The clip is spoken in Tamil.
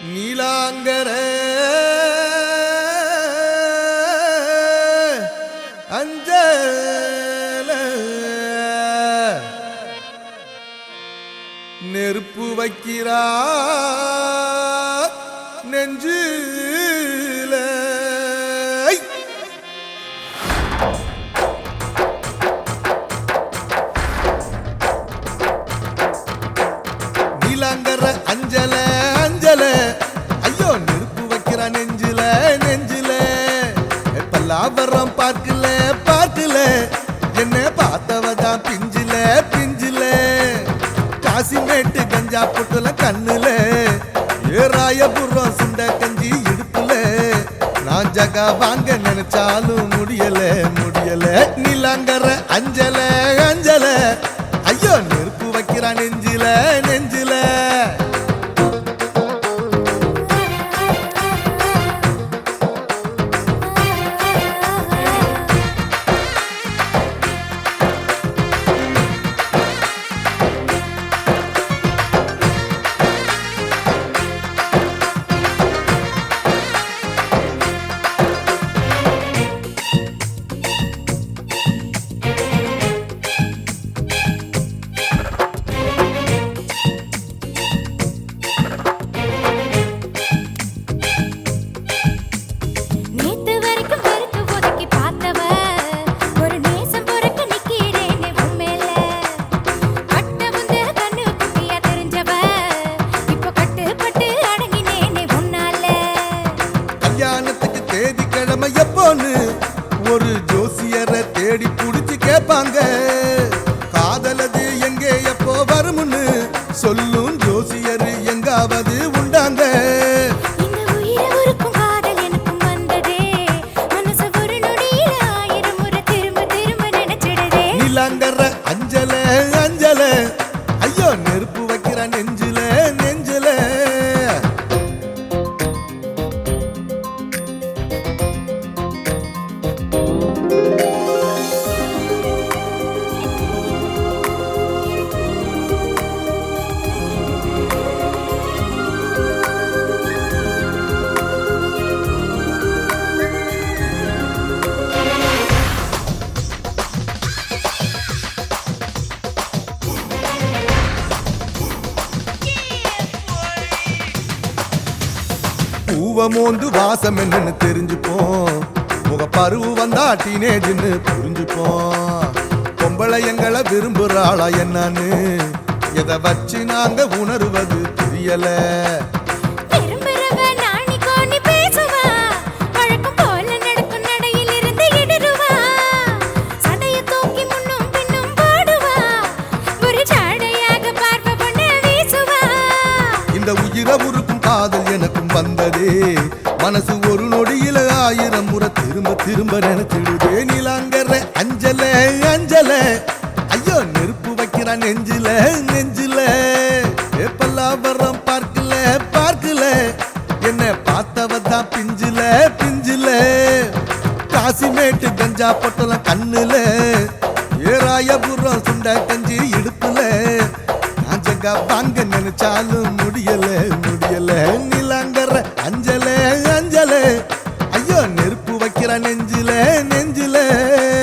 நீலாங்கர அஞ்சல நெருப்பு வைக்கிறா நெஞ்சில ஐ! நீலாங்கர அஞ்சல அஞ்சல ஐயோ நெருப்பு வைக்கிற நெஞ்சில நெஞ்சில பல்லாவரம் பார்க்கல பார்க்கல என்ன பார்த்தவதான் பிஞ்சில பிஞ்சில காசிமேட்டு கஞ்சா புட்டுல கண்ணுல ஏராயபுரம் சுண்ட கஞ்சி இடுப்புல நான் ஜகா வாங்க நினைச்சாலும் முடியல முடியல நீலாங்கர அஞ்சல அஞ்சல ஐயோ நெருப்பு வைக்கிறான் நெஞ்சில நெஞ்சில நேத்து வரைக்கும் வெறுத்து ஒதுக்கி பார்த்தவ ஒரு நேசம் பொறுக்க நிக்கிறேனே உண்மையில கட்ட முந்த கண்ணு குட்டியா தெரிஞ்சவ இப்போ கட்டுப்பட்டு அடங்கினேனே உன்னால கல்யாணத்துக்கு தேதி கிழமை எப்போன்னு ஒரு ஜோசியரை தேடி புடிச்சு கேட்பாங்க காதலது எங்கே எப்போ வரும்னு சொல்லும் ஜோசியர் எங்காவது உண்டாங்க இந்த உயிரை உருக்கும் காதல் எனக்கும் வந்ததே மனசு ஒரு நொடியில ஆயிரம் முறை திரும்ப திரும்ப நினைச்சிடுதே நீலாங்கர அஞ்சல அஞ்சல ஐயோ நெருப்பு வைக்கிற நெஞ்சில நெஞ்சில பூவ மோந்து வாசம் என்னன்னு தெரிஞ்சுப்போம் முக பருவு வந்தா டீனேஜ்னு புரிஞ்சுப்போம் பொம்பளை எங்களை விரும்புறாளா என்னன்னு எதை வச்சு நாங்க உணர்வது தெரியல விரும்புறவ நாணி கோணி பேசுவா வழக்கம் போல நடக்கும் நடையில் இருந்து இடருவா சடைய தூக்கி முன்னும் பின்னும் போடுவா ஒரு ஜாடையாக பார்ப்ப பொண்ணு வீசுவா இந்த உயிரை உருக்கும் காதல் எனக்கும் வந்ததே மனசு ஒரு நொடியில ஆயிரம் முறை திரும்ப திரும்ப நினைச்சிடுதே நீலாங்கற அஞ்சல அஞ்சல ஐயோ நெருப்பு வைக்கிறான் நெஞ்சில நெஞ்சில எப்பல்லாவரம் பார்க்கல பார்க்கல என்ன பார்த்தவ தான் பிஞ்சில பிஞ்சில காசிமேட்டு கஞ்சா பொட்டலம் கண்ணுல ஏராயபுரம் சுண்ட கஞ்சி இடுப்புல நான் ஜங்கா வாங்க நினைச்சாலும் முடியல முடியல நீலாங்கற அஞ்சல அஞ்சல ஐயோ நெருப்பு வைக்கிற நெஞ்சில நெஞ்சில